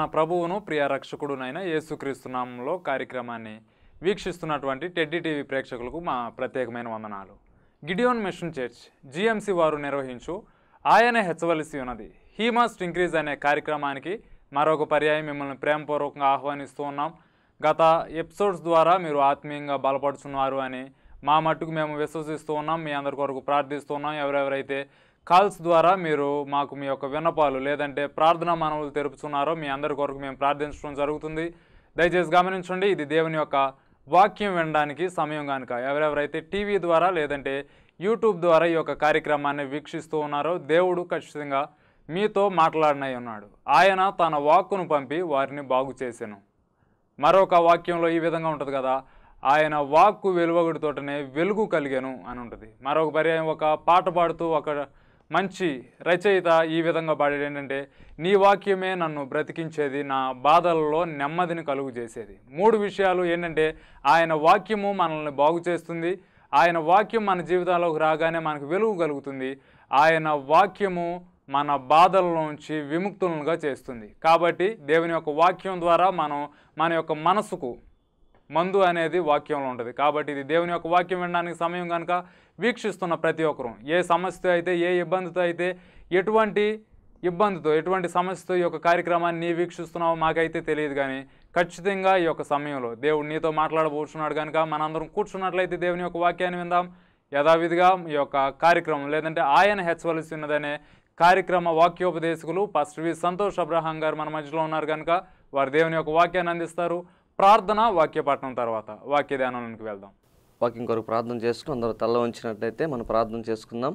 ప్రభువును ప్రియ రక్షకుడునైన యేసుక్రీస్తు నామంలో కార్యక్రమాన్ని వీక్షిస్తున్నటువంటి టెడ్డీ టీవీ ప్రేక్షకులకు మా ప్రత్యేకమైన వందనాలు గిడియోన్ మిషన్ చర్చ్ జిఎంసి వారు నిర్వహించు ఆయనే హెచ్చవలసి ఉన్నది హీ మస్ట్ ఇంక్రీజ్ అనే కార్యక్రమానికి మరొక పర్యాయం మిమ్మల్ని ప్రేమపూర్వకంగా ఆహ్వానిస్తూ ఉన్నాం గత ఎపిసోడ్స్ ద్వారా మీరు ఆత్మీయంగా బలపడుతున్నారు అని మా మట్టుకు మేము విశ్వసిస్తూ ఉన్నాం మీ అందరి కొరకు ప్రార్థిస్తూ ఉన్నాం ఎవరెవరైతే కాల్స్ ద్వారా మీరు మాకు మీ యొక్క విన్నపాలు లేదంటే ప్రార్థనా మనవులు తెలుపుతున్నారో మీ అందరి కొరకు మేము ప్రార్థించడం జరుగుతుంది దయచేసి గమనించండి ఇది దేవుని యొక్క వాక్యం వినడానికి సమయం కనుక ఎవరెవరైతే టీవీ ద్వారా లేదంటే యూట్యూబ్ ద్వారా ఈ యొక్క కార్యక్రమాన్ని వీక్షిస్తూ ఉన్నారో దేవుడు ఖచ్చితంగా మీతో మాట్లాడినై ఉన్నాడు ఆయన తన వాక్కును పంపి వారిని బాగు చేసెను మరొక వాక్యంలో ఈ విధంగా ఉంటుంది కదా ఆయన వాక్కు వెలువగుడితోటనే వెలుగు కలిగాను అని ఉంటుంది మరొక పర్యాయం ఒక పాట పాడుతూ ఒక మంచి రచయిత ఈ విధంగా పాడేది ఏంటంటే నీ వాక్యమే నన్ను బ్రతికించేది నా బాధలలో నెమ్మదిని కలుగు చేసేది మూడు విషయాలు ఏంటంటే ఆయన వాక్యము మనల్ని బాగు చేస్తుంది ఆయన వాక్యం మన జీవితాల్లోకి రాగానే మనకు వెలుగు కలుగుతుంది ఆయన వాక్యము మన బాధల్లోంచి విముక్తులుగా చేస్తుంది కాబట్టి దేవుని యొక్క వాక్యం ద్వారా మనం మన యొక్క మనసుకు మందు అనేది వాక్యంలో ఉంటుంది కాబట్టి ఇది దేవుని యొక్క వాక్యం వినడానికి సమయం కనుక వీక్షిస్తున్న ప్రతి ఒక్కరూ ఏ సమస్యతో అయితే ఏ ఇబ్బందితో అయితే ఎటువంటి ఇబ్బందితో ఎటువంటి సమస్యతో ఈ యొక్క కార్యక్రమాన్ని నీ వీక్షిస్తున్నావో మాకైతే తెలియదు కానీ ఖచ్చితంగా ఈ యొక్క సమయంలో దేవుడు నీతో మాట్లాడబోతున్నాడు కనుక మనందరం కూర్చున్నట్లయితే దేవుని యొక్క వాక్యాన్ని విందాం యథావిధిగా ఈ యొక్క కార్యక్రమం లేదంటే ఆయన హెచ్చవలసి ఉన్నదనే కార్యక్రమ వాక్యోపదేశకులు పాస్టర్ వి సంతోష్ అబ్రహాం గారు మన మధ్యలో ఉన్నారు కనుక వారు దేవుని యొక్క వాక్యాన్ని అందిస్తారు ప్రార్థన వాక్యపట్నం తర్వాత వాక్య ధ్యానంలోకి వెళ్దాం వాక్యం కొరకు ప్రార్థన చేసుకుని అందరూ తల్ల ఉంచినట్లయితే మనం ప్రార్థన చేసుకుందాం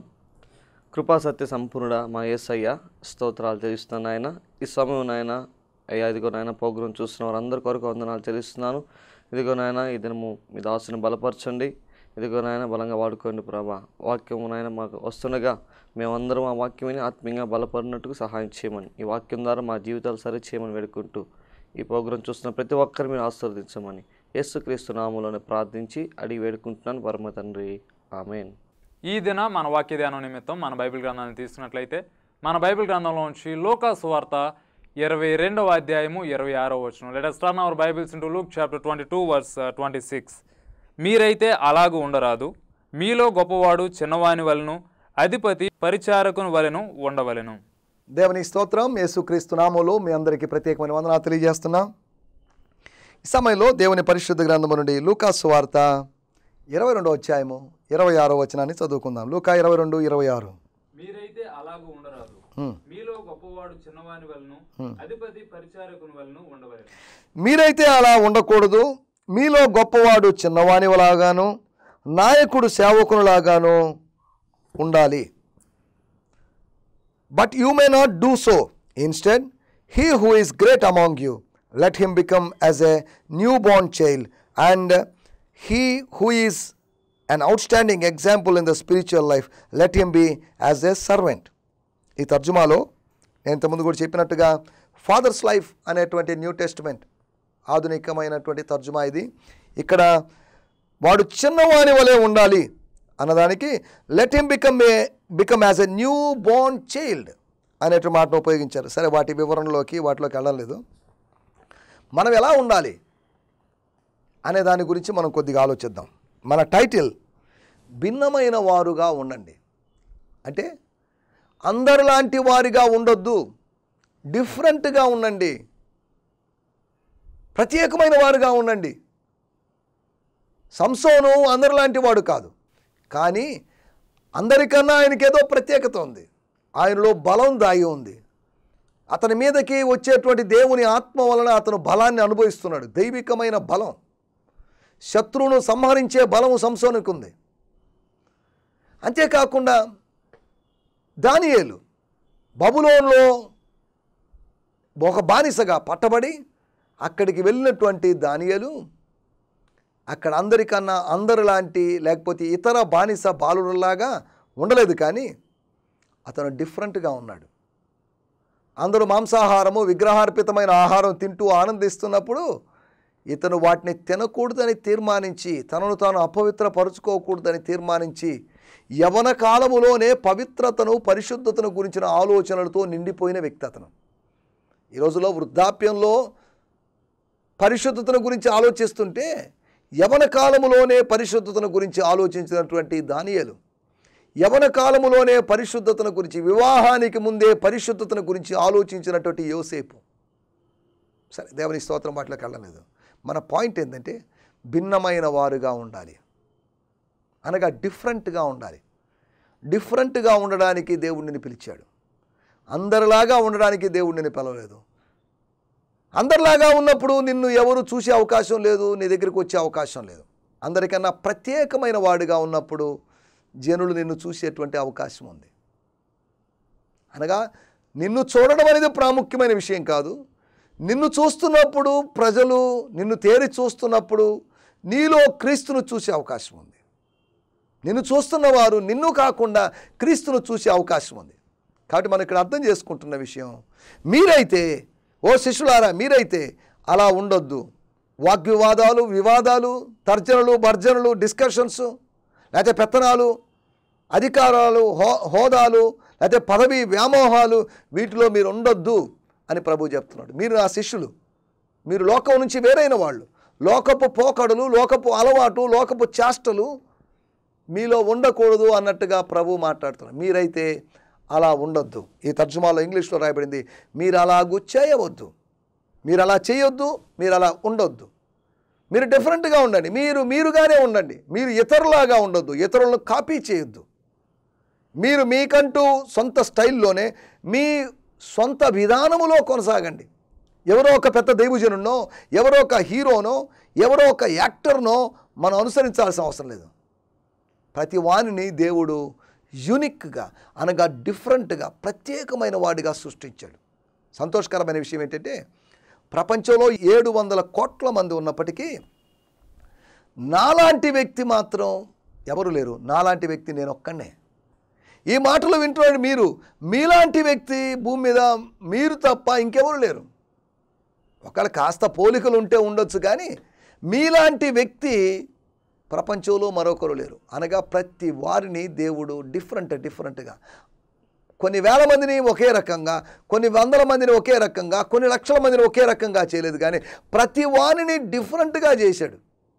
కృపా సత్య సంపూర్ణ మా యేసయ్య స్తోత్రాలు తెలుస్తున్నాను ఆయన ఈ సమయం నాయన అయ్యా ఇదిగో నాయన ప్రోగ్రాం చూస్తున్న వారందరి కొరకు వందనాలు తెలుస్తున్నాను ఇదిగో నాయన ఈ దినము మీ దాసుని బలపరచండి ఇదిగో నాయన బలంగా వాడుకోండి ప్రభా వాక్యము నాయన మాకు వస్తుండగా మేమందరం ఆ వాక్యం విని ఆత్మీయంగా బలపడినట్టుకు సహాయం చేయమని ఈ వాక్యం ద్వారా మా జీవితాలు సరి చేయమని వేడుకుంటూ ఈ ప్రోగ్రాం చూస్తున్న ప్రతి ఒక్కరు మీరు ఆశీర్వదించమని యేసుక్రీస్తు నామంలోనే ప్రార్థించి అడిగి వేడుకుంటున్నాను పరమ తండ్రి ఆమెన్ ఈ దిన మన వాక్య ధ్యానం నిమిత్తం మన బైబిల్ గ్రంథాన్ని తీసుకున్నట్లయితే మన బైబిల్ గ్రంథంలో నుంచి లోకాసు వార్త ఇరవై రెండవ అధ్యాయము ఇరవై ఆరో వచనం let turn our Bibles into Luke chapter twenty two verse twenty six మీరైతే అలాగూ ఉండరాదు మీలో గొప్పవాడు చిన్నవాని వలెను అధిపతి పరిచారకుని వలెను ఉండవలెను దేవుని స్తోత్రం యేసుక్రీస్తు నామములో మీ అందరికీ ప్రత్యేకమైన వందనాలు తెలియజేస్తున్నాం ఈ సమయంలో దేవుని పరిశుద్ధ గ్రంథము నుండి లూకాసు వార్త ఇరవై రెండో అధ్యాయము ఇరవై ఆరో వచనాన్ని చదువుకుందాం లూకా ఇరవై రెండు ఇరవై ఆరు మీరైతే అలాగూ ఉండరాదు మీలో గొప్పవాడు చిన్నవాని వలెను అధిపతి పరిచారకుని వలెను ఉండవలెను మీరైతే అలా ఉండకూడదు మీలో గొప్పవాడు చిన్నవానిలాగాను నాయకుడు సేవకునిలాగాను ఉండాలి But you may not do so. Instead, he who is great among you, let him become as a newborn child, and he who is an outstanding example in the spiritual life, let him be as a servant. ఈ తర్జుమాలో నేను ఇంతకుముందు కూడా చెప్పినట్టుగా fathers life అనేటువంటి New Testament ఆధునికమైనటువంటి తర్జుమా ఇది ఇక్కడ వాడు చిన్నవాని వలె ఉండాలి అన్నదానికి let him become a become as a new born child అనేటువంటి మాటను ఉపయోగించారు సరే వాటి వివరణలోకి వాటిలోకి వెళ్ళలేదు మనం ఎలా ఉండాలి అనే దాని గురించి మనం కొద్దిగా ఆలోచిద్దాం మన టైటిల్ భిన్నమైన వారుగా ఉండండి అంటే అందరిలాంటి వారిగా ఉండొద్దు డిఫరెంట్గా ఉండండి ప్రత్యేకమైన వారుగా ఉండండి సంసోను అందరిలాంటి వాడు కాదు కానీ అందరికన్నా ఆయనకేదో ప్రత్యేకత ఉంది ఆయనలో బలం దాగి ఉంది అతని మీదకి వచ్చేటువంటి దేవుని ఆత్మ వలన అతను బలాన్ని అనుభవిస్తున్నాడు దైవికమైన బలం శత్రువును సంహరించే బలము సంసోనుకు ఉంది అంతేకాకుండా దానియేలు బబులోన్లో ఒక బానిసగా పట్టబడి అక్కడికి వెళ్ళినటువంటి దానియేలు అక్కడ అందరికన్నా అందరిలాంటి లేకపోతే ఇతర బానిస బాలుడులాగా ఉండలేదు కానీ అతను డిఫరెంట్గా ఉన్నాడు అందరూ మాంసాహారము విగ్రహార్పితమైన ఆహారం తింటూ ఆనందిస్తున్నప్పుడు ఇతను వాటిని తినకూడదని తీర్మానించి తనను తాను అపవిత్రపరుచుకోకూడదని తీర్మానించి యవన కాలములోనే పవిత్రతను పరిశుద్ధతను గురించిన ఆలోచనలతో నిండిపోయిన వ్యక్తి అతను ఈ రోజులో వృద్ధాప్యంలో పరిశుద్ధతను గురించి ఆలోచిస్తుంటే యవన కాలములోనే పరిశుద్ధతను గురించి ఆలోచించినటువంటి దానియలు యవన కాలములోనే పరిశుద్ధతను గురించి వివాహానికి ముందే పరిశుద్ధతను గురించి ఆలోచించినటువంటి యోసేపు సరే దేవుని స్తోత్రం మాటలకు వెళ్ళలేదు మన పాయింట్ ఏంటంటే భిన్నమైన వారుగా ఉండాలి అనగా డిఫరెంట్గా ఉండాలి డిఫరెంట్గా ఉండడానికి దేవుడిని పిలిచాడు అందరిలాగా ఉండడానికి దేవుడిని పిలవలేదు అందరిలాగా ఉన్నప్పుడు నిన్ను ఎవరు చూసే అవకాశం లేదు నీ దగ్గరికి వచ్చే అవకాశం లేదు అందరికన్నా ప్రత్యేకమైన వాడిగా ఉన్నప్పుడు జనులు నిన్ను చూసేటువంటి అవకాశం ఉంది అనగా నిన్ను చూడడం అనేది ప్రాముఖ్యమైన విషయం కాదు నిన్ను చూస్తున్నప్పుడు ప్రజలు నిన్ను తేరి చూస్తున్నప్పుడు నీలో క్రీస్తును చూసే అవకాశం ఉంది నిన్ను చూస్తున్న వారు నిన్ను కాకుండా క్రీస్తును చూసే అవకాశం ఉంది కాబట్టి మనం ఇక్కడ అర్థం చేసుకుంటున్న విషయం మీరైతే ఓ శిష్యులారా మీరైతే అలా ఉండొద్దు వాగ్వివాదాలు వివాదాలు తర్జనలు భర్జనలు డిస్కషన్స్ లేకపోతే పెత్తనాలు అధికారాలు హో హోదాలు లేకపోతే పదవి వ్యామోహాలు వీటిలో మీరు ఉండొద్దు అని ప్రభు చెప్తున్నాడు మీరు ఆ శిష్యులు మీరు లోకం నుంచి వేరైన వాళ్ళు లోకపు పోకడలు లోకపు అలవాటు లోకపు చేష్టలు మీలో ఉండకూడదు అన్నట్టుగా ప్రభు మాట్లాడుతున్నారు మీరైతే అలా ఉండొద్దు ఈ తర్జుమాలో ఇంగ్లీష్లో రాయబడింది మీరు అలాగూ చేయవద్దు మీరు అలా చేయొద్దు మీరు అలా ఉండొద్దు మీరు డిఫరెంట్గా ఉండండి మీరు మీరుగానే ఉండండి మీరు ఇతరులాగా ఉండొద్దు ఇతరులను కాపీ చేయొద్దు మీరు మీకంటూ సొంత స్టైల్లోనే మీ సొంత విధానములో కొనసాగండి ఎవరో ఒక పెద్ద దైవజనున్నో ఎవరో ఒక హీరోనో ఎవరో ఒక యాక్టర్నో మనం అనుసరించాల్సిన అవసరం లేదు ప్రతి వాణిని దేవుడు యూనిక్గా అనగా డిఫరెంట్గా ప్రత్యేకమైన వాడిగా సృష్టించాడు సంతోషకరమైన విషయం ఏంటంటే ప్రపంచంలో ఏడు వందల కోట్ల మంది ఉన్నప్పటికీ నాలాంటి వ్యక్తి మాత్రం ఎవరు లేరు నాలాంటి వ్యక్తి నేను ఒక్కనే ఈ మాటలు వింటున్నాడు మీరు మీలాంటి వ్యక్తి భూమి మీద మీరు తప్ప ఇంకెవరు లేరు ఒకవేళ కాస్త పోలికలు ఉంటే ఉండొచ్చు కానీ మీలాంటి వ్యక్తి ప్రపంచంలో మరొకరు లేరు అనగా ప్రతి వారిని దేవుడు డిఫరెంట్ డిఫరెంట్గా కొన్ని వేల మందిని ఒకే రకంగా కొన్ని వందల మందిని ఒకే రకంగా కొన్ని లక్షల మందిని ఒకే రకంగా చేయలేదు కానీ ప్రతి వారిని డిఫరెంట్గా చేశాడు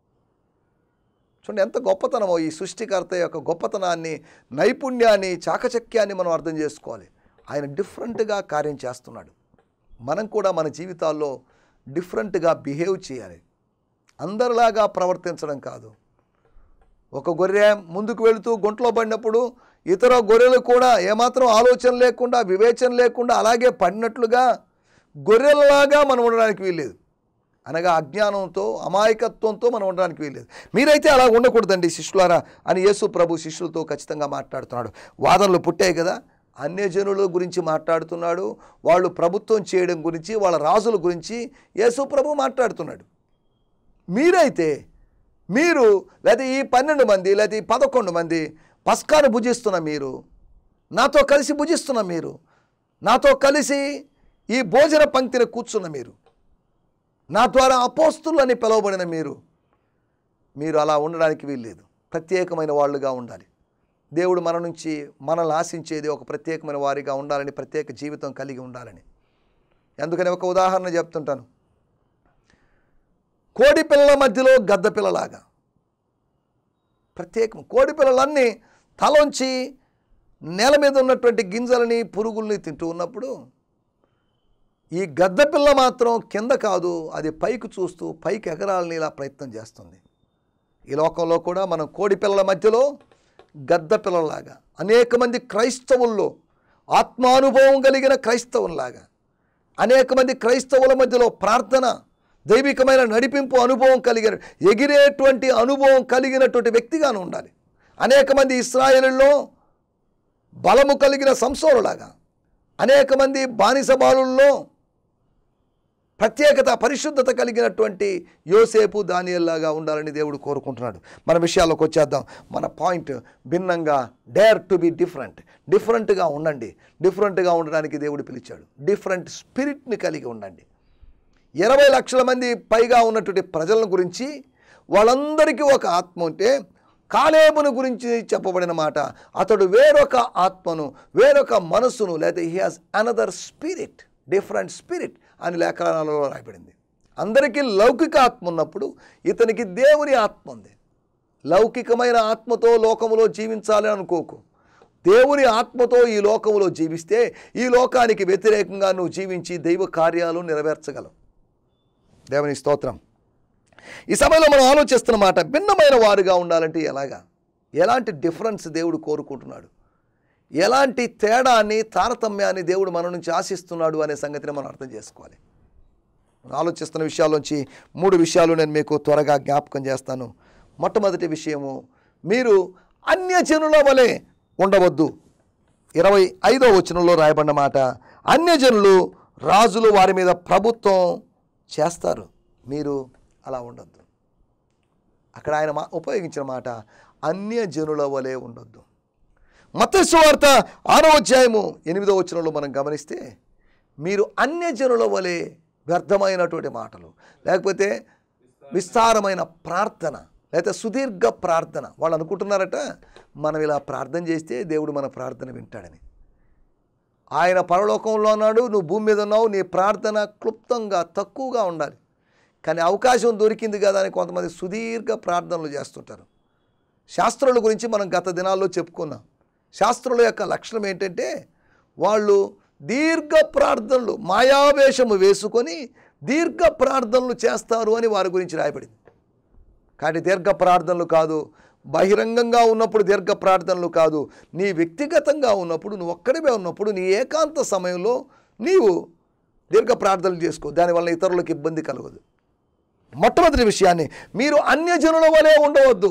చూడండి ఎంత గొప్పతనమో ఈ సృష్టికర్త యొక్క గొప్పతనాన్ని నైపుణ్యాన్ని చాకచక్యాన్ని మనం అర్థం చేసుకోవాలి ఆయన డిఫరెంట్గా కార్యం చేస్తున్నాడు మనం కూడా మన జీవితాల్లో డిఫరెంట్గా బిహేవ్ చేయాలి అందరిలాగా ప్రవర్తించడం కాదు ఒక గొర్రె ముందుకు వెళుతూ గుంటలో పడినప్పుడు ఇతర గొర్రెలు కూడా ఏమాత్రం ఆలోచన లేకుండా వివేచన లేకుండా అలాగే పడినట్లుగా గొర్రెలలాగా మనం ఉండడానికి వీల్లేదు అనగా అజ్ఞానంతో అమాయకత్వంతో మనం ఉండడానికి వీల్లేదు మీరైతే అలా ఉండకూడదండి శిష్యులారా అని యేసు ప్రభు శిష్యులతో ఖచ్చితంగా మాట్లాడుతున్నాడు వాదనలు పుట్టాయి కదా అన్యజనుల గురించి మాట్లాడుతున్నాడు వాళ్ళు ప్రభుత్వం చేయడం గురించి వాళ్ళ రాజుల గురించి యేసు ప్రభు మాట్లాడుతున్నాడు మీరైతే మీరు లేదా ఈ పన్నెండు మంది లేదా ఈ పదకొండు మంది పస్కాను భుజిస్తున్న మీరు నాతో కలిసి భుజిస్తున్న మీరు నాతో కలిసి ఈ భోజన పంక్తిని కూర్చున్న మీరు నా ద్వారా అపోస్తులు అని పిలువబడిన మీరు మీరు అలా ఉండడానికి వీల్లేదు ప్రత్యేకమైన వాళ్ళుగా ఉండాలి దేవుడు మన నుంచి మనల్ని ఆశించేది ఒక ప్రత్యేకమైన వారిగా ఉండాలని ప్రత్యేక జీవితం కలిగి ఉండాలని ఎందుకని ఒక ఉదాహరణ చెప్తుంటాను కోడి పిల్లల మధ్యలో గద్ద పిల్లలాగా ప్రత్యేకం కోడి పిల్లలన్నీ తలొంచి నేల మీద ఉన్నటువంటి గింజలని పురుగుల్ని తింటూ ఉన్నప్పుడు ఈ గద్ద పిల్ల మాత్రం కింద కాదు అది పైకి చూస్తూ పైకి ఎగరాలని ఇలా ప్రయత్నం చేస్తుంది ఈ లోకంలో కూడా మనం కోడి పిల్లల మధ్యలో గద్ద పిల్లలాగా అనేక మంది క్రైస్తవుల్లో ఆత్మానుభవం కలిగిన క్రైస్తవుల్లాగా అనేక మంది క్రైస్తవుల మధ్యలో ప్రార్థన దైవికమైన నడిపింపు అనుభవం కలిగిన ఎగిరేటువంటి అనుభవం కలిగినటువంటి వ్యక్తిగాను ఉండాలి అనేక మంది ఇస్రాయేలుల్లో బలము కలిగిన సంసోరులాగా అనేక మంది బానిస బాలుల్లో ప్రత్యేకత పరిశుద్ధత కలిగినటువంటి యోసేపు దానియల్లాగా ఉండాలని దేవుడు కోరుకుంటున్నాడు మన విషయాల్లోకి వచ్చేద్దాం మన పాయింట్ భిన్నంగా డేర్ టు బి డిఫరెంట్ డిఫరెంట్గా ఉండండి డిఫరెంట్గా ఉండడానికి దేవుడు పిలిచాడు డిఫరెంట్ స్పిరిట్ని కలిగి ఉండండి ఇరవై లక్షల మంది పైగా ఉన్నటువంటి ప్రజల గురించి వాళ్ళందరికీ ఒక ఆత్మ ఉంటే కాలేబును గురించి చెప్పబడిన మాట అతడు వేరొక ఆత్మను వేరొక మనస్సును లేదా he has another spirit different spirit అని లేఖనాలలో రాయబడింది అందరికీ లౌకిక ఆత్మ ఉన్నప్పుడు ఇతనికి దేవుని ఆత్మ ఉంది లౌకికమైన ఆత్మతో లోకములో జీవించాలి అనుకోకు దేవుని ఆత్మతో ఈ లోకములో జీవిస్తే ఈ లోకానికి వ్యతిరేకంగా నువ్వు జీవించి దైవ కార్యాలు నెరవేర్చగలవు దేవుని స్తోత్రం ఈ సమయంలో మనం ఆలోచిస్తున్న మాట భిన్నమైన వారుగా ఉండాలంటే ఎలాగా ఎలాంటి డిఫరెన్స్ దేవుడు కోరుకుంటున్నాడు ఎలాంటి తేడాన్ని తారతమ్యాన్ని దేవుడు మన నుంచి ఆశిస్తున్నాడు అనే సంగతిని మనం అర్థం చేసుకోవాలి మనం ఆలోచిస్తున్న విషయాల్లోంచి మూడు విషయాలు నేను మీకు త్వరగా జ్ఞాపకం చేస్తాను మొట్టమొదటి విషయము మీరు అన్యజనుల వలె ఉండవద్దు ఇరవై ఐదో వచనంలో రాయబడిన మాట అన్యజనులు రాజులు వారి మీద ప్రభుత్వం చేస్తారు మీరు అలా ఉండొద్దు అక్కడ ఆయన మా ఉపయోగించిన మాట అన్యజనుల వలె ఉండొద్దు మతస్వార్త ఆరో అధ్యాయము ఎనిమిదో వచనంలో మనం గమనిస్తే మీరు అన్యజనుల వలె వ్యర్థమైనటువంటి మాటలు లేకపోతే విస్తారమైన ప్రార్థన లేకపోతే సుదీర్ఘ ప్రార్థన వాళ్ళు అనుకుంటున్నారట మనం ఇలా ప్రార్థన చేస్తే దేవుడు మన ప్రార్థన వింటాడని ఆయన పరలోకంలో ఉన్నాడు నువ్వు భూమి మీద ఉన్నావు నీ ప్రార్థన క్లుప్తంగా తక్కువగా ఉండాలి కానీ అవకాశం దొరికింది కదా అని కొంతమంది సుదీర్ఘ ప్రార్థనలు చేస్తుంటారు శాస్త్రుల గురించి మనం గత దినాల్లో చెప్పుకున్నాం శాస్త్రుల యొక్క లక్షణం ఏంటంటే వాళ్ళు దీర్ఘ ప్రార్థనలు మాయావేషము వేసుకొని దీర్ఘ ప్రార్థనలు చేస్తారు అని వారి గురించి రాయబడింది కానీ దీర్ఘ ప్రార్థనలు కాదు బహిరంగంగా ఉన్నప్పుడు దీర్ఘ ప్రార్థనలు కాదు నీ వ్యక్తిగతంగా ఉన్నప్పుడు నువ్వు ఒక్కడివే ఉన్నప్పుడు నీ ఏకాంత సమయంలో నీవు దీర్ఘ ప్రార్థనలు చేసుకో దానివల్ల ఇతరులకు ఇబ్బంది కలగదు మొట్టమొదటి విషయాన్ని మీరు అన్యజనుల వలె ఉండవద్దు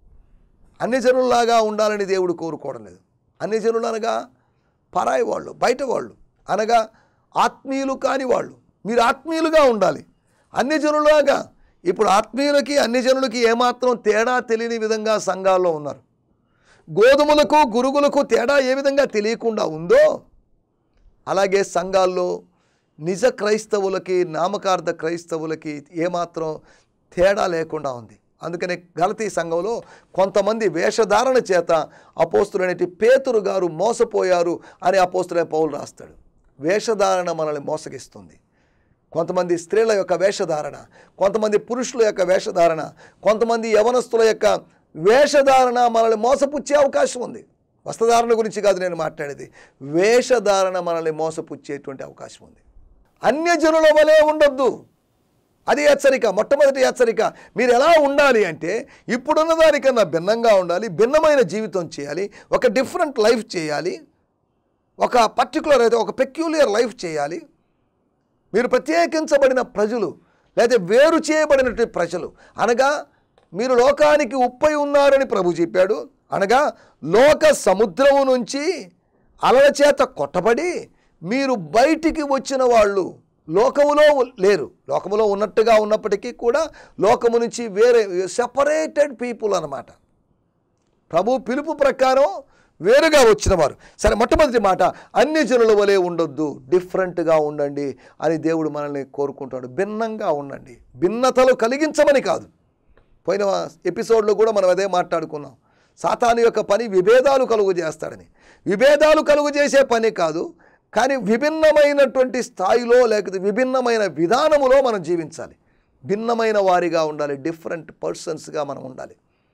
అన్యజనుల్లాగా ఉండాలని దేవుడు కోరుకోవడం లేదు అన్యజనులు అనగా పరాయి వాళ్ళు బయట వాళ్ళు అనగా ఆత్మీయులు కాని వాళ్ళు మీరు ఆత్మీయులుగా ఉండాలి అన్యజనులాగా ఇప్పుడు ఆత్మీయులకి అన్యజనులకి ఏమాత్రం తేడా తెలియని విధంగా సంఘాల్లో ఉన్నారు గోధుమలకు గురుగులకు తేడా ఏ విధంగా తెలియకుండా ఉందో అలాగే సంఘాల్లో నిజ క్రైస్తవులకి నామకార్థ క్రైస్తవులకి ఏమాత్రం తేడా లేకుండా ఉంది అందుకనే గలతీ సంఘంలో కొంతమంది వేషధారణ చేత అపోస్తులనేటి పేతురు గారు మోసపోయారు అని అపోస్తులైన పౌలు రాస్తాడు వేషధారణ మనల్ని మోసగిస్తుంది కొంతమంది స్త్రీల యొక్క వేషధారణ కొంతమంది పురుషుల యొక్క వేషధారణ కొంతమంది యవనస్తుల యొక్క వేషధారణ మనల్ని మోసపుచ్చే అవకాశం ఉంది వస్త్రధారణ గురించి కాదు నేను మాట్లాడేది వేషధారణ మనల్ని మోసపుచ్చేటువంటి అవకాశం ఉంది అన్యజనుల వలె ఉండొద్దు అది హెచ్చరిక మొట్టమొదటి హెచ్చరిక మీరు ఎలా ఉండాలి అంటే ఇప్పుడున్న దానికన్నా భిన్నంగా ఉండాలి భిన్నమైన జీవితం చేయాలి ఒక డిఫరెంట్ లైఫ్ చేయాలి ఒక పర్టికులర్ అయితే ఒక పెక్యులియర్ లైఫ్ చేయాలి మీరు ప్రత్యేకించబడిన ప్రజలు లేదా వేరు చేయబడినటువంటి ప్రజలు అనగా మీరు లోకానికి ఉప్పై ఉన్నారని ప్రభు చెప్పాడు అనగా లోక సముద్రము నుంచి అలల చేత కొట్టబడి మీరు బయటికి వచ్చిన వాళ్ళు లోకములో లేరు లోకములో ఉన్నట్టుగా ఉన్నప్పటికీ కూడా లోకము నుంచి వేరే సెపరేటెడ్ పీపుల్ అన్నమాట ప్రభు పిలుపు ప్రకారం వేరుగా వచ్చిన వారు సరే మొట్టమొదటి మాట అన్ని జనుల వలె ఉండొద్దు డిఫరెంట్గా ఉండండి అని దేవుడు మనల్ని కోరుకుంటాడు భిన్నంగా ఉండండి భిన్నతలు కలిగించమని కాదు పోయిన ఎపిసోడ్లో కూడా మనం అదే మాట్లాడుకున్నాం సాతాను యొక్క పని విభేదాలు కలుగు చేస్తాడని విభేదాలు కలుగు చేసే పని కాదు కానీ విభిన్నమైనటువంటి స్థాయిలో లేకపోతే విభిన్నమైన విధానములో మనం జీవించాలి భిన్నమైన వారిగా ఉండాలి డిఫరెంట్ పర్సన్స్గా మనం ఉండాలి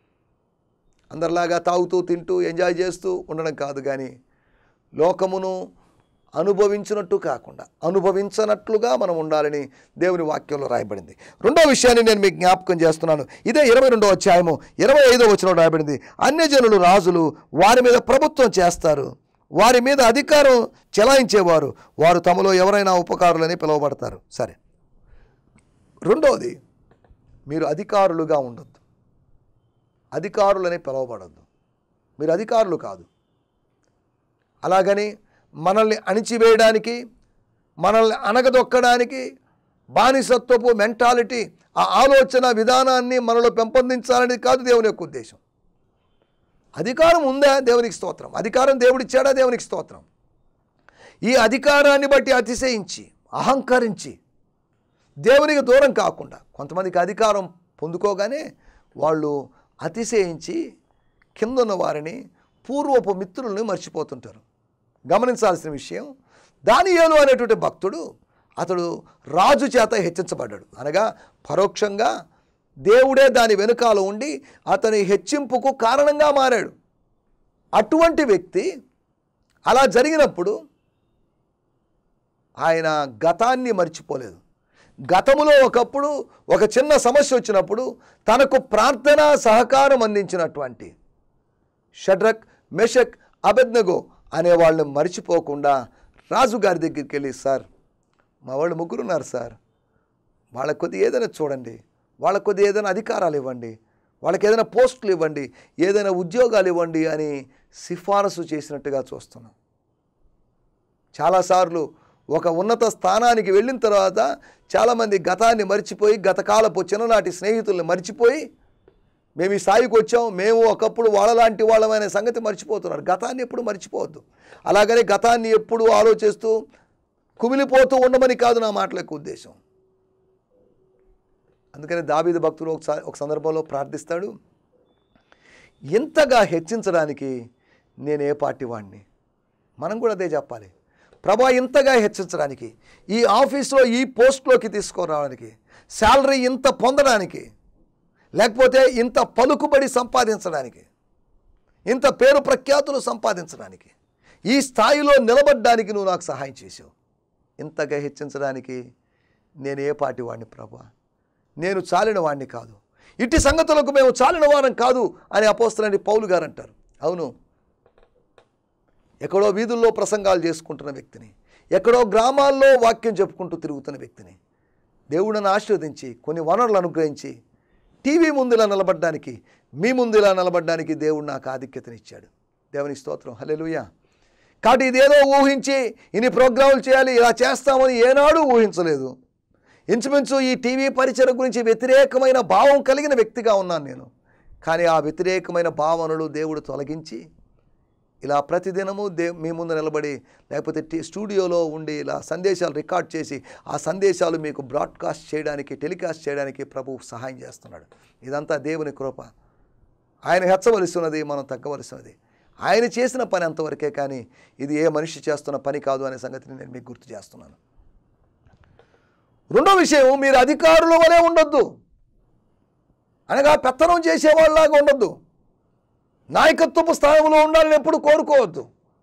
అందరిలాగా తాగుతూ తింటూ ఎంజాయ్ చేస్తూ ఉండడం కాదు కానీ లోకమును అనుభవించినట్టు కాకుండా అనుభవించనట్లుగా మనం ఉండాలని దేవుని వాక్యంలో రాయబడింది రెండో విషయాన్ని నేను మీకు జ్ఞాపకం చేస్తున్నాను ఇదే ఇరవై రెండో అధ్యాయము ఇరవై ఐదో వచనంలో రాయబడింది అన్యజనులు రాజులు వారి మీద ప్రభుత్వం చేస్తారు వారి మీద అధికారం చెలాయించేవారు వారు తమలో ఎవరైనా ఉపకారులని పిలువబడతారు సరే రెండవది మీరు అధికారులుగా ఉండొద్దు అధికారులని పిలువబడద్దు మీరు అధికారులు కాదు అలాగని మనల్ని అణిచివేయడానికి మనల్ని అనగదొక్కడానికి బానిసత్వపు మెంటాలిటీ ఆ ఆలోచన విధానాన్ని మనలో పెంపొందించాలనేది కాదు దేవుని యొక్క ఉద్దేశం అధికారం ఉందా దేవునికి స్తోత్రం అధికారం దేవుడిచ్చాడా దేవునికి స్తోత్రం ఈ అధికారాన్ని బట్టి అతిశయించి అహంకరించి దేవునికి దూరం కాకుండా కొంతమందికి అధికారం పొందుకోగానే వాళ్ళు అతిశయించి కిందున్న వారిని పూర్వపు మిత్రుల్ని మర్చిపోతుంటారు గమనించాల్సిన విషయం దానియేలు అనేటువంటి భక్తుడు అతడు రాజు చేత హెచ్చించబడ్డాడు అనగా పరోక్షంగా దేవుడే దాని వెనుకాల ఉండి అతని హెచ్చింపుకు కారణంగా మారాడు అటువంటి వ్యక్తి అలా జరిగినప్పుడు ఆయన గతాన్ని మర్చిపోలేదు గతములో ఒకప్పుడు ఒక చిన్న సమస్య వచ్చినప్పుడు తనకు ప్రార్థన సహకారం అందించినటువంటి షడ్రక్ మెషక్ అబెద్నగో అనే వాళ్ళని మర్చిపోకుండా రాజుగారి దగ్గరికి వెళ్ళి సార్ మా వాళ్ళు ముగ్గురు ఉన్నారు సార్ వాళ్ళకి కొద్ది ఏదైనా చూడండి వాళ్ళకి కొద్ది ఏదైనా అధికారాలు ఇవ్వండి వాళ్ళకి ఏదైనా పోస్టులు ఇవ్వండి ఏదైనా ఉద్యోగాలు ఇవ్వండి అని సిఫారసు చేసినట్టుగా చూస్తున్నాం చాలాసార్లు ఒక ఉన్నత స్థానానికి వెళ్ళిన తర్వాత చాలామంది గతాన్ని మర్చిపోయి గతకాలపు చిన్ననాటి స్నేహితుల్ని మర్చిపోయి మేము ఈ స్థాయికి వచ్చాం మేము ఒకప్పుడు వాళ్ళలాంటి వాళ్ళమనే సంగతి మర్చిపోతున్నారు గతాన్ని ఎప్పుడు మర్చిపోవద్దు అలాగనే గతాన్ని ఎప్పుడు ఆలోచిస్తూ కుమిలిపోతూ ఉండమని కాదు నా మాటల యొక్క ఉద్దేశం అందుకని దాబీదు భక్తులు ఒకసారి ఒక సందర్భంలో ప్రార్థిస్తాడు ఇంతగా హెచ్చించడానికి నేను ఏ పార్టీ వాడిని మనం కూడా అదే చెప్పాలి ప్రభా ఇంతగా హెచ్చించడానికి ఈ ఆఫీస్లో ఈ పోస్ట్లోకి తీసుకురావడానికి శాలరీ ఇంత పొందడానికి లేకపోతే ఇంత పలుకుబడి సంపాదించడానికి ఇంత పేరు ప్రఖ్యాతులు సంపాదించడానికి ఈ స్థాయిలో నిలబడ్డానికి నువ్వు నాకు సహాయం చేసావు ఇంతగా హెచ్చించడానికి నేను ఏ పార్టీ వాడిని ప్రభా నేను చాలిన వాడిని కాదు ఇట్టి సంగతులకు మేము చాలిన వారం కాదు అని అపోస్తలని పౌలు గారు అంటారు అవును ఎక్కడో వీధుల్లో ప్రసంగాలు చేసుకుంటున్న వ్యక్తిని ఎక్కడో గ్రామాల్లో వాక్యం చెప్పుకుంటూ తిరుగుతున్న వ్యక్తిని దేవుడిని ఆశీర్వదించి కొన్ని వనరులు అనుగ్రహించి టీవీ ముందు ఇలా నిలబడడానికి మీ ముందు ఇలా నిలబడడానికి దేవుడు నాకు ఆధిక్యతనిచ్చాడు దేవుని స్తోత్రం హల్లెలూయా కాబట్టి ఇదేదో ఊహించి ఇన్ని ప్రోగ్రాములు చేయాలి ఇలా చేస్తామని ఏనాడు ఊహించలేదు ఇంచుమించు ఈ టీవీ పరిచయం గురించి వ్యతిరేకమైన భావం కలిగిన వ్యక్తిగా ఉన్నాను నేను కానీ ఆ వ్యతిరేకమైన భావనలు దేవుడు తొలగించి ఇలా ప్రతిదినము దే మీ ముందు నిలబడి లేకపోతే టీ స్టూడియోలో ఉండి ఇలా సందేశాలు రికార్డ్ చేసి ఆ సందేశాలు మీకు బ్రాడ్కాస్ట్ చేయడానికి టెలికాస్ట్ చేయడానికి ప్రభువు సహాయం చేస్తున్నాడు ఇదంతా దేవుని కృప ఆయన హెచ్చవలసి ఉన్నది మనం తగ్గవలసి ఉన్నది ఆయన చేసిన పని అంతవరకే కానీ ఇది ఏ మనిషి చేస్తున్న పని కాదు అనే సంగతిని నేను మీకు గుర్తు చేస్తున్నాను రెండో విషయం మీరు అధికారుల వలె ఉండొద్దు అనగా పెత్తనం చేసేవాళ్ళలాగా ఉండొద్దు నాయకత్వపు స్థానంలో ఉండాలని ఎప్పుడు కోరుకోవద్దు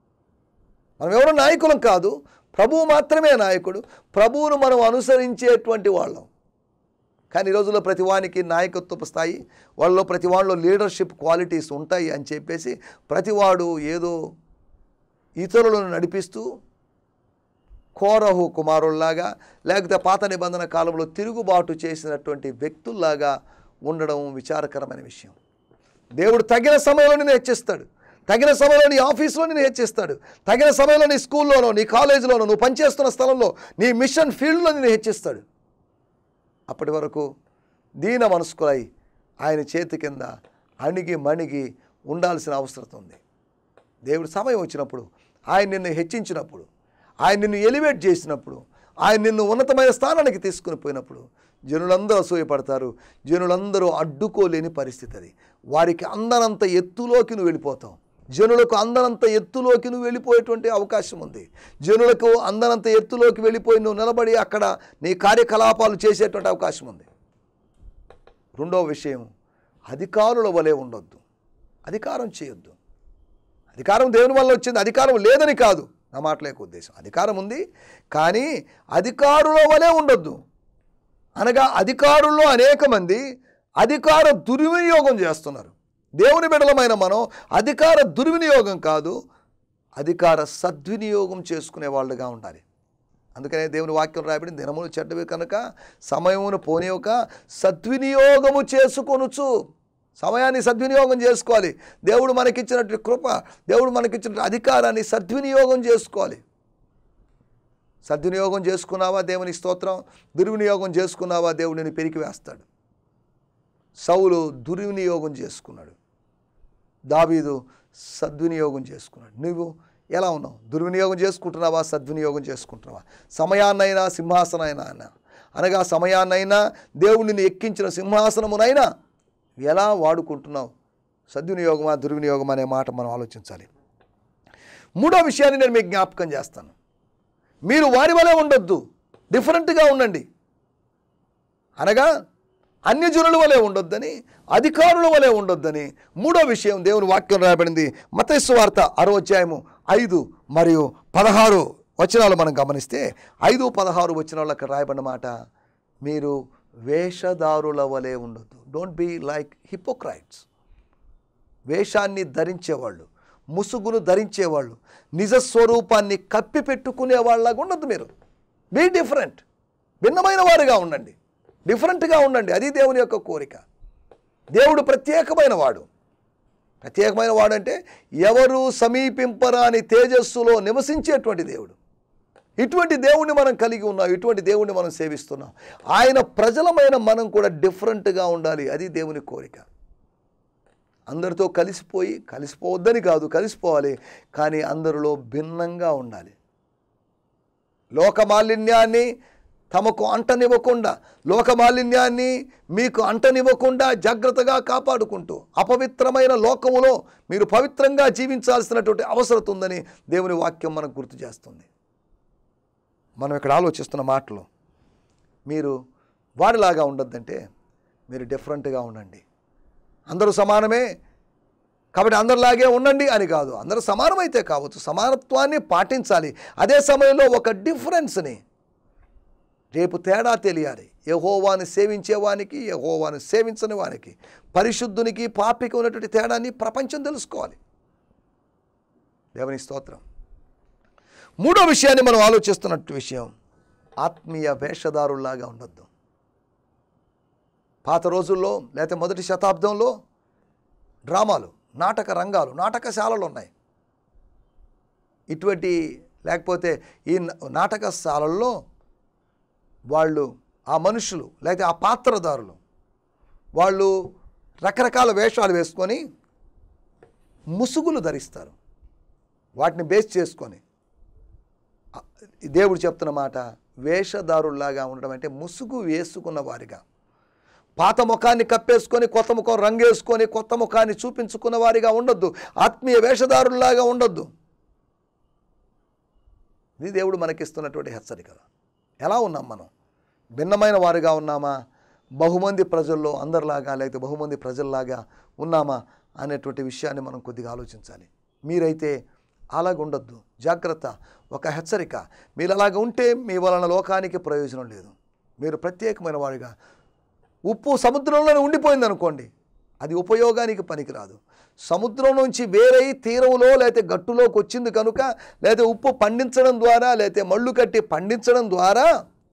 మనం ఎవరు నాయకులం కాదు ప్రభువు మాత్రమే నాయకుడు ప్రభువును మనం అనుసరించేటువంటి వాళ్ళం కానీ ఈ రోజుల్లో ప్రతి వానికి నాయకత్వపు స్థాయి వాళ్ళలో ప్రతి వాళ్ళలో లీడర్షిప్ క్వాలిటీస్ ఉంటాయి అని చెప్పేసి ప్రతివాడు ఏదో ఇతరులను నడిపిస్తూ కోరహు కుమారుల్లాగా లేకపోతే పాత నిబంధన కాలంలో తిరుగుబాటు చేసినటువంటి వ్యక్తుల్లాగా ఉండడం విచారకరమైన విషయం దేవుడు తగిన సమయంలో నేను హెచ్చిస్తాడు తగిన సమయంలో నీ ఆఫీస్లో నేను హెచ్చిస్తాడు తగిన సమయంలో నీ స్కూల్లోనో నీ కాలేజీలోనో నువ్వు పనిచేస్తున్న స్థలంలో నీ మిషన్ ఫీల్డ్లో నేను హెచ్చిస్తాడు అప్పటి వరకు దీన మనస్కులై ఆయన చేతి కింద అణిగి మణిగి ఉండాల్సిన అవసరం ఉంది దేవుడు సమయం వచ్చినప్పుడు ఆయన నిన్ను హెచ్చించినప్పుడు ఆయన నిన్ను ఎలివేట్ చేసినప్పుడు ఆయన నిన్ను ఉన్నతమైన స్థానానికి తీసుకుని పోయినప్పుడు జనులందరూ అసూయపడతారు జనులందరూ అడ్డుకోలేని పరిస్థితి అది వారికి అందనంత ఎత్తులోకి నువ్వు వెళ్ళిపోతావు జనులకు అందనంత ఎత్తులోకి నువ్వు వెళ్ళిపోయేటువంటి అవకాశం ఉంది జనులకు అందనంత ఎత్తులోకి వెళ్ళిపోయి నువ్వు నిలబడి అక్కడ నీ కార్యకలాపాలు చేసేటువంటి అవకాశం ఉంది రెండవ విషయం అధికారుల వలె ఉండొద్దు అధికారం చేయొద్దు అధికారం దేవుని వల్ల వచ్చింది అధికారం లేదని కాదు నా మాటలేక ఉద్దేశం అధికారం ఉంది కానీ అధికారుల వలె ఉండొద్దు అనగా అధికారుల్లో అనేక మంది అధికార దుర్వినియోగం చేస్తున్నారు దేవుని బిడలమైన మనం అధికార దుర్వినియోగం కాదు అధికార సద్వినియోగం చేసుకునే వాళ్ళుగా ఉండాలి అందుకనే దేవుని వాక్యం రాయబడి దినములు చెడ్డవి కనుక సమయమును పోనీయక సద్వినియోగము చేసుకొనుచు సమయాన్ని సద్వినియోగం చేసుకోవాలి దేవుడు మనకిచ్చినట్టు కృప దేవుడు మనకిచ్చిన అధికారాన్ని సద్వినియోగం చేసుకోవాలి సద్వినియోగం చేసుకున్నావా దేవుని స్తోత్రం దుర్వినియోగం చేసుకున్నావా దేవుడు నేను పెరికి వేస్తాడు సౌలు దుర్వినియోగం చేసుకున్నాడు దావీదు సద్వినియోగం చేసుకున్నాడు నువ్వు ఎలా ఉన్నావు దుర్వినియోగం చేసుకుంటున్నావా సద్వినియోగం చేసుకుంటున్నావా సమయాన్నైనా సింహాసనైనా అనగా సమయాన్నైనా దేవుడిని ఎక్కించిన సింహాసనమునైనా ఎలా వాడుకుంటున్నావు సద్వినియోగమా దుర్వినియోగమా అనే మాట మనం ఆలోచించాలి మూడో విషయాన్ని నేను మీకు జ్ఞాపకం చేస్తాను మీరు వారి వలె ఉండొద్దు డిఫరెంట్గా ఉండండి అనగా అన్యజనుల వలె ఉండొద్దని అధికారుల వలె ఉండొద్దని మూడో విషయం దేవుని వాక్యం రాయబడింది మతైసు వార్త అరో అధ్యాయము ఐదు మరియు పదహారు వచనాలు మనం గమనిస్తే ఐదు పదహారు వచనాలకు రాయబడిన మాట మీరు వేషధారుల వలె ఉండొద్దు డోంట్ బీ లైక్ హిపోక్రైట్స్ వేషాన్ని ధరించేవాళ్ళు ముసుగును ధరించేవాళ్ళు నిజ స్వరూపాన్ని కప్పి పెట్టుకునే వాళ్ళగా ఉండద్దు మీరు బీ డిఫరెంట్ భిన్నమైన వారుగా ఉండండి డిఫరెంట్గా ఉండండి అది దేవుని యొక్క కోరిక దేవుడు ప్రత్యేకమైన వాడు ప్రత్యేకమైన వాడు అంటే ఎవరు సమీపింపరాని తేజస్సులో నివసించేటువంటి దేవుడు ఇటువంటి దేవుణ్ణి మనం కలిగి ఉన్నాం ఇటువంటి దేవుణ్ణి మనం సేవిస్తున్నాం ఆయన ప్రజలమైన మనం కూడా డిఫరెంట్గా ఉండాలి అది దేవుని కోరిక అందరితో కలిసిపోయి కలిసిపోవద్దని కాదు కలిసిపోవాలి కానీ అందరిలో భిన్నంగా ఉండాలి లోకమాలిన్యాన్ని తమకు అంటనివ్వకుండా లోకమాలిన్యాన్ని మీకు అంటనివ్వకుండా జాగ్రత్తగా కాపాడుకుంటూ అపవిత్రమైన లోకములో మీరు పవిత్రంగా జీవించాల్సినటువంటి అవసరం ఉందని దేవుని వాక్యం మనకు గుర్తు చేస్తుంది మనం ఇక్కడ ఆలోచిస్తున్న మాటలు మీరు వారిలాగా ఉండొద్దంటే మీరు డిఫరెంట్గా ఉండండి అందరూ సమానమే కాబట్టి అందరిలాగే ఉండండి అని కాదు అందరూ సమానమైతే కావచ్చు సమానత్వాన్ని పాటించాలి అదే సమయంలో ఒక డిఫరెన్స్ని రేపు తేడా తెలియాలి యహోవాని సేవించేవానికి యహోవాని సేవించని వానికి పరిశుద్ధునికి పాపికి ఉన్నటువంటి తేడాన్ని ప్రపంచం తెలుసుకోవాలి దేవుని స్తోత్రం మూడో విషయాన్ని మనం ఆలోచిస్తున్నట్టు విషయం ఆత్మీయ వేషధారుల్లాగా ఉండొద్దు పాత రోజుల్లో లేకపోతే మొదటి శతాబ్దంలో డ్రామాలు నాటక రంగాలు నాటకశాలలు ఉన్నాయి ఇటువంటి లేకపోతే ఈ న- నాటకశాలల్లో వాళ్ళు ఆ మనుషులు లేకపోతే ఆ పాత్రదారులు వాళ్ళు రకరకాల వేషాలు వేసుకొని ముసుగులు ధరిస్తారు వాటిని బేస్ చేసుకొని ఆ- దేవుడు చెప్తున్న మాట వేషధారుల్లాగా ఉండడం అంటే ముసుగు వేసుకున్న వారిగా పాత ముఖాన్ని కప్పేసుకొని కొత్త ముఖం రంగేసుకొని కొత్త ముఖాన్ని చూపించుకున్న వారిగా ఉండొద్దు ఆత్మీయ వేషధారుల్లాగా ఉండొద్దు ఇది దేవుడు మనకిస్తున్నటువంటి హెచ్చరిక ఎలా ఉన్నాం మనం భిన్నమైన వారుగా ఉన్నామా బహుమంది ప్రజల్లో అందరిలాగా లేకపోతే బహుమంది ప్రజల్లాగా ఉన్నామా అనేటువంటి విషయాన్ని మనం కొద్దిగా ఆలోచించాలి మీరైతే అలాగ ఉండొద్దు జాగ్రత్త ఒక హెచ్చరిక మీరు అలాగ ఉంటే మీ వలన లోకానికి ప్రయోజనం లేదు మీరు ప్రత్యేకమైన వారిగా ఉప్పు సముద్రంలోనే ఉండిపోయింది అనుకోండి అది ఉపయోగానికి పనికిరాదు సముద్రం నుంచి వేరై తీరంలో లేకపోతే గట్టులోకి వచ్చింది కనుక లేకపోతే ఉప్పు పండించడం ద్వారా లేకపోతే మళ్ళు కట్టి పండించడం ద్వారా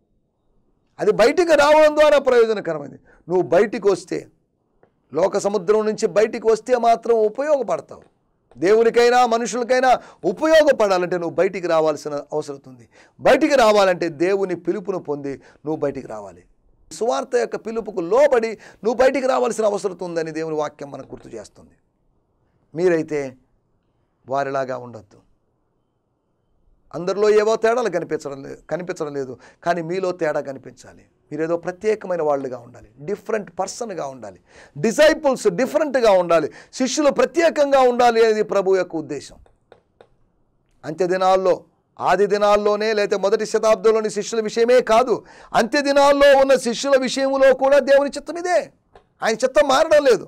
అది బయటికి రావడం ద్వారా ప్రయోజనకరమైంది నువ్వు బయటికి వస్తే లోక సముద్రం నుంచి బయటికి వస్తే మాత్రం ఉపయోగపడతావు దేవునికైనా మనుషులకైనా ఉపయోగపడాలంటే నువ్వు బయటికి రావాల్సిన అవసరం ఉంది బయటికి రావాలంటే దేవుని పిలుపును పొంది నువ్వు బయటికి రావాలి సువార్త యొక్క పిలుపుకు లోబడి నువ్వు బయటికి రావాల్సిన అవసరం ఉందని దేవుని వాక్యం మనకు గుర్తు చేస్తుంది మీరైతే వారిలాగా ఉండొద్దు అందరిలో ఏవో తేడాలు కనిపించడం లేదు కనిపించడం లేదు కానీ మీలో తేడా కనిపించాలి మీరేదో ప్రత్యేకమైన వాళ్ళుగా ఉండాలి డిఫరెంట్ పర్సన్గా ఉండాలి డిసైపుల్స్ డిఫరెంట్గా ఉండాలి శిష్యులు ప్రత్యేకంగా ఉండాలి అనేది ప్రభు యొక్క ఉద్దేశం అంత్య దినాల్లో ఆది దినాల్లోనే లేకపోతే మొదటి శతాబ్దంలోని శిష్యుల విషయమే కాదు అంత్య దినాల్లో ఉన్న శిష్యుల విషయంలో కూడా దేవుని చిత్తం ఇదే ఆయన చిత్తం మారడం లేదు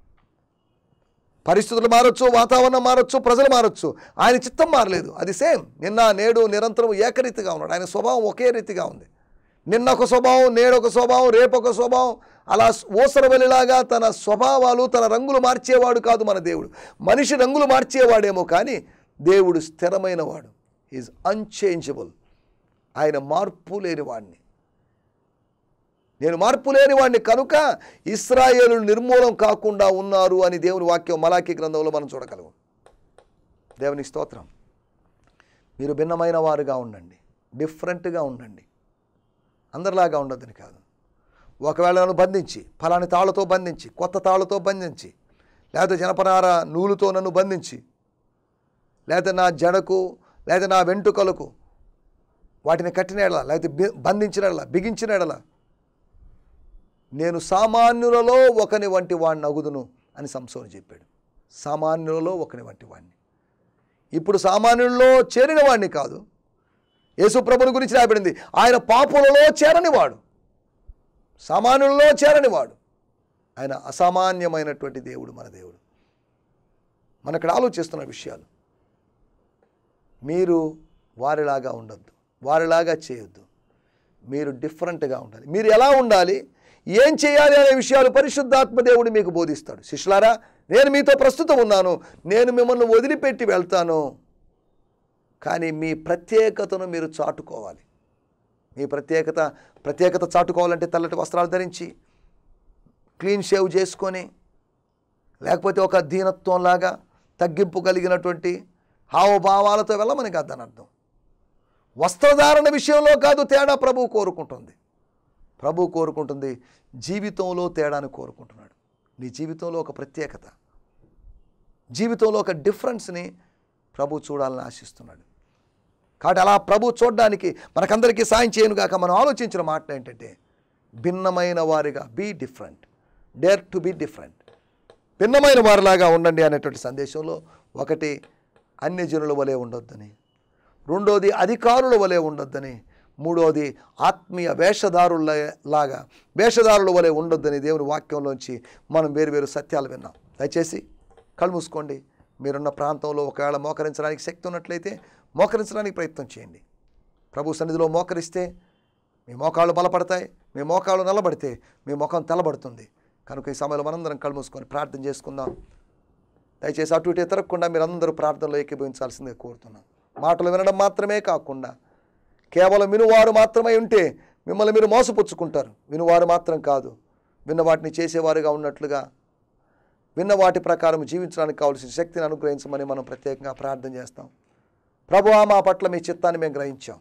పరిస్థితులు మారొచ్చు వాతావరణం మారొచ్చు ప్రజలు మారొచ్చు ఆయన చిత్తం మారలేదు అది సేమ్ నిన్న నేడు నిరంతరం ఏకరీతిగా ఉన్నాడు ఆయన స్వభావం ఒకే రీతిగా ఉంది నిన్న ఒక స్వభావం నేడు ఒక స్వభావం రేపు ఒక స్వభావం అలా ఊసరవెలిలాగా తన స్వభావాలు తన రంగులు మార్చేవాడు కాదు మన దేవుడు మనిషి రంగులు మార్చేవాడేమో కానీ దేవుడు స్థిరమైన వాడు ఈజ్ అన్చేంజబుల్ ఆయన మార్పు లేని వాడిని నేను మార్పు లేని వాడిని కనుక ఇస్రాయేలు నిర్మూలం కాకుండా ఉన్నారు అని దేవుని వాక్యం మలాఖీ గ్రంథంలో మనం చూడగలం దేవుని స్తోత్రం మీరు భిన్నమైన వారుగా ఉండండి డిఫరెంట్గా ఉండండి అందరిలాగా ఉండొద్దని కాదు ఒకవేళ నన్ను బంధించి ఫలాని తాళ్ళతో బంధించి కొత్త తాళ్ళతో బంధించి లేకపోతే జనపనార నూలుతో నన్ను బంధించి లేకపోతే నా జడకు లేదా నా వెంట్రుకలకు వాటిని కట్టిన ఎడల లేకపోతే బి- బంధించిన ఎడల బిగించిన ఎడల నేను సామాన్యులలో ఒకని వంటి వాడిని అగుదును అని సంసోని చెప్పాడు సామాన్యులలో ఒకని వంటి వాడిని ఇప్పుడు సామాన్యుల్లో చేరిన వాడిని కాదు యేసు ప్రభుని గురించి రాయబడింది ఆయన పాపులలో చేరని వాడు సామాన్యులలో చేరని వాడు ఆయన అసామాన్యమైనటువంటి దేవుడు మన దేవుడు మన ఇక్కడ ఆలోచిస్తున్న విషయాలు మీరు వారిలాగా ఉండొద్దు వారిలాగా చేయొద్దు మీరు డిఫరెంట్గా ఉండాలి మీరు ఎలా ఉండాలి ఏం చేయాలి అనే విషయాలు పరిశుద్ధాత్మ దేవుడు మీకు బోధిస్తాడు శిష్యులారా నేను మీతో ప్రస్తుతం ఉన్నాను నేను మిమ్మల్ని వదిలిపెట్టి వెళ్తాను కానీ మీ ప్రత్యేకతను మీరు చాటుకోవాలి మీ ప్రత్యేకత ప్రత్యేకత చాటుకోవాలంటే తెల్లటి వస్త్రాలు ధరించి క్లీన్ షేవ్ చేసుకొని లేకపోతే ఒక దీనత్వంలాగా తగ్గింపు కలిగినటువంటి హావభావాలతో వెళ్ళమని కాదు దాని అర్థం వస్త్రధారణ విషయంలో కాదు తేడా ప్రభువు కోరుకుంటుంది ప్రభు కోరుకుంటుంది జీవితంలో తేడాను కోరుకుంటున్నాడు నీ జీవితంలో ఒక ప్రత్యేకత జీవితంలో ఒక డిఫరెన్స్ని ప్రభు చూడాలని ఆశిస్తున్నాడు కాబట్టి అలా ప్రభు చూడడానికి మనకందరికీ సాయం చేయను గాక మనం ఆలోచించిన మాట ఏంటంటే భిన్నమైన వారిగా be different dare to be different భిన్నమైన వారిలాగా ఉండండి అనేటువంటి సందేశంలో ఒకటి అన్యజనుల వలె ఉండొద్దని రెండోది అధికారుల వలె ఉండొద్దని మూడోది ఆత్మీయ వేషధారుల లాగా వేషధారుల వలె ఉండొద్దని దేవుని వాక్యంలోంచి మనం వేరు వేరు సత్యాలు విన్నాం దయచేసి కళ్ళు మూసుకోండి మీరున్న ప్రాంతంలో ఒకవేళ మోకరించడానికి శక్తి ఉన్నట్లయితే మోకరించడానికి ప్రయత్నం చేయండి ప్రభు సన్నిధిలో మోకరిస్తే మీ మోకాళ్ళు బలపడతాయి మీ మోకాళ్ళు నిలబడితే మీ ముఖం తెల్లబడుతుంది కనుక ఈ సమయంలో మనందరం కళ్ళు మూసుకొని ప్రార్థన చేసుకుందాం దయచేసి అటు ఇటు తిరగకుండా మీరు అందరూ ప్రార్థనలో ఏకీభవించాల్సిందే కోరుతున్నాం మాటలు వినడం మాత్రమే కాకుండా కేవలం వినువారు మాత్రమే ఉంటే మిమ్మల్ని మీరు మోసపుచ్చుకుంటారు వినువారు మాత్రం కాదు విన్న వాటిని చేసేవారుగా ఉన్నట్లుగా విన్న వాటి ప్రకారం జీవించడానికి కావాల్సిన శక్తిని అనుగ్రహించమని మనం ప్రత్యేకంగా ప్రార్థన చేస్తాం ప్రభువా మా పట్ల మీ చిత్తాన్ని మేము గ్రహించాం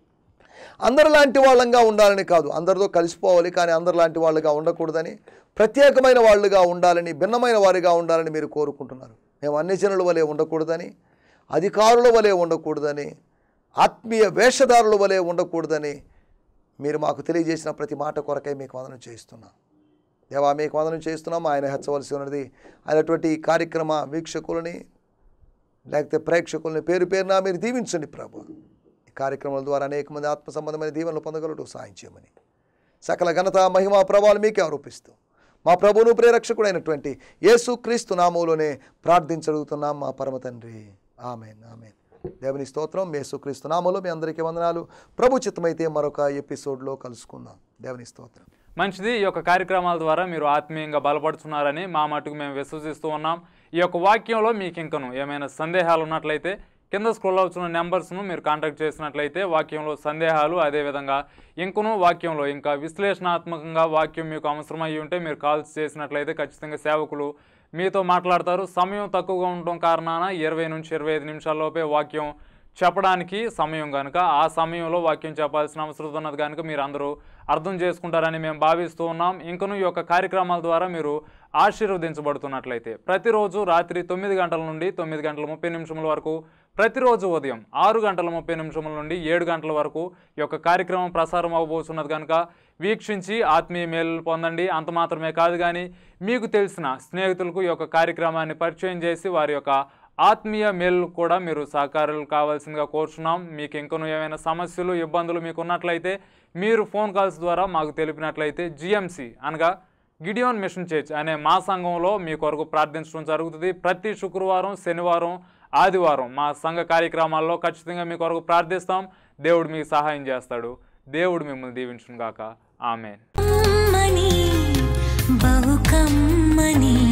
అందరిలాంటి వాళ్ళంగా ఉండాలని కాదు అందరితో కలిసిపోవాలి కానీ అందరిలాంటి వాళ్ళుగా ఉండకూడదని ప్రత్యేకమైన వాళ్ళుగా ఉండాలని భిన్నమైన వారిగా ఉండాలని మీరు కోరుకుంటున్నారు మేము అన్ని జనుల వలె ఉండకూడదని అధికారుల వలె ఉండకూడదని ఆత్మీయ వేషధారుల వలె ఉండకూడదని మీరు మాకు తెలియజేసిన ప్రతి మాట కొరకై మీకు వందనం చేయిస్తున్నాం దేవా మీకు వందనం చేస్తున్నాం ఆయన హెచ్చవలసి ఉన్నది అయినటువంటి ఈ కార్యక్రమ వీక్షకులని లేకపోతే ప్రేక్షకుల్ని పేరు పేరున మీరు దీవించండి ప్రభు ఈ కార్యక్రమాల ద్వారా అనేక మంది ఆత్మ సంబంధమైన దీవెనలు పొందగలడు సాయం చేయమని సకల ఘనత మహిమ ప్రభావాలు మీకే ఆరోపిస్తూ మా ప్రభువును ప్రేరక్షకుడైనటువంటి యేసు క్రీస్తు నామంలోనే ప్రార్థించడుగుతున్నాం మా పరమ తండ్రి ఆమెన్ ఆమెన్ దేవుని స్తోత్రం యేసు క్రీస్తు నామంలో మీ అందరికీ వందనాలు ప్రభు చిత్తమైతే మరొక ఎపిసోడ్లో కలుసుకుందాం దేవుని స్తోత్రం మంచిది ఈ యొక్క కార్యక్రమాల ద్వారా మీరు ఆత్మీయంగా బలపడుతున్నారని మా మటుకు మేము విశ్వసిస్తూ ఉన్నాం ఈ యొక్క వాక్యంలో మీకు ఇంకను ఏమైనా సందేహాలు ఉన్నట్లయితే కింద స్క్రోల్ అవుతున్న నెంబర్స్ను మీరు కాంటాక్ట్ చేసినట్లయితే వాక్యంలో సందేహాలు అదేవిధంగా ఇంకను వాక్యంలో ఇంకా విశ్లేషణాత్మకంగా వాక్యం మీకు అవసరమై ఉంటే మీరు కాల్స్ చేసినట్లయితే ఖచ్చితంగా సేవకులు మీతో మాట్లాడతారు సమయం తక్కువగా ఉండటం కారణాన ఇరవై నుంచి ఇరవై ఐదు నిమిషాల్లోపే వాక్యం చెప్పడానికి సమయం కనుక ఆ సమయంలో వాక్యం చెప్పాల్సిన అవసరం ఉన్నది కనుక మీరు అందరూ అర్థం చేసుకుంటారని మేము భావిస్తూ ఉన్నాం ఇంకను ఈ యొక్క కార్యక్రమాల ద్వారా మీరు ఆశీర్వదించబడుతున్నట్లయితే ప్రతిరోజు రాత్రి తొమ్మిది గంటల నుండి తొమ్మిది గంటల ముప్పై నిమిషముల వరకు ప్రతిరోజు ఉదయం ఆరు గంటల ముప్పై నిమిషముల నుండి ఏడు గంటల వరకు ఈ యొక్క కార్యక్రమం ప్రసారం అవ్వబోతున్నది కనుక వీక్షించి ఆత్మీయ మేలు పొందండి అంత మాత్రమే కాదు కానీ మీకు తెలిసిన స్నేహితులకు ఈ యొక్క కార్యక్రమాన్ని పరిచయం చేసి వారి యొక్క ఆత్మీయ మేలు కూడా మీరు సహకారులు కావాల్సిందిగా కోరుచున్నాం మీకు ఇంకను ఏమైనా సమస్యలు ఇబ్బందులు మీకు ఉన్నట్లయితే మీరు ఫోన్ కాల్స్ ద్వారా మాకు తెలిపినట్లయితే జిఎంసి అనగా గిడియోన్ మిషన్ చర్చ్ అనే మా సంఘంలో మీ కొరకు ప్రార్థించడం జరుగుతుంది ప్రతి శుక్రవారం శనివారం ఆదివారం మా సంఘ కార్యక్రమాల్లో ఖచ్చితంగా మీ కొరకు ప్రార్థిస్తాం దేవుడు మీకు సహాయం చేస్తాడు దేవుడు మిమ్మల్ని దీవించును గాక ఆమెన్ కమ్మని బహు కమ్మని